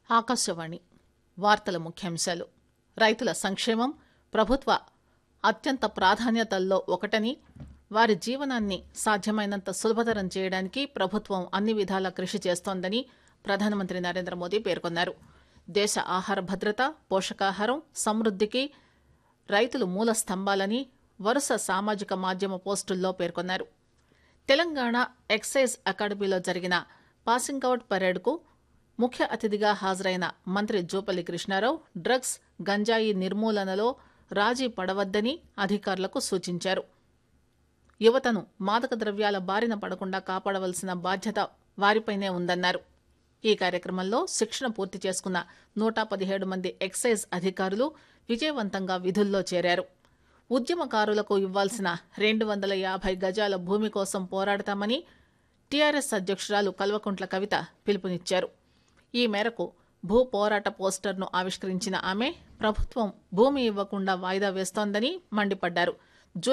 ఆకాశవాణి వార్తల ముఖ్యాంశాలు రైతుల సంక్షేమం ప్రభుత్వ అత్యంత ప్రాధాన్యతల్లో ఒకటని వారి జీవనాన్ని సాధ్యమైనంత సులభతరం చేయడానికి ప్రభుత్వం అన్ని విధాలా కృషి చేస్తోందని ప్రధానమంత్రి నరేంద్ర మోదీ పేర్కొన్నారు దేశ ఆహార భద్రత పోషకాహారం సమృద్దికి రైతులు మూల స్తంభాలని వరుస సామాజిక మాధ్యమ పోస్టుల్లో పేర్కొన్నారు తెలంగాణ ఎక్సైజ్ అకాడమీలో జరిగిన పాసింగ్ అవుట్ పరేడ్కు ముఖ్య అతిథిగా హాజరైన మంత్రి జూపల్లి కృష్ణారావు డ్రగ్స్ గంజాయి నిర్మూలనలో రాజీ పడవద్దని అధికారులకు సూచించారు యువతను మాదక ద్రవ్యాల బారిన పడకుండా కాపాడవలసిన బాధ్యత వారిపైనే ఉందన్నారు ఈ కార్యక్రమంలో శిక్షణ పూర్తి చేసుకున్న నూట పదిహేడు మంది ఎక్సైజ్ అధికారులు విజయవంతంగా విధుల్లో చేరారు ఉద్యమకారులకు ఇవ్వాల్సిన రెండు వందల యాభై గజాల భూమి కోసం పోరాడతామని టీఆర్ఎస్ అధ్యక్షురాలు కల్వకుంట్ల కవిత పిలుపునిచ్చారు ఈ మేరకు భూ పోరాట పోస్టర్ను ఆవిష్కరించిన ఆమె ప్రభుత్వం భూమి ఇవ్వకుండా వాయిదా వేస్తోందని మండిపడ్డారు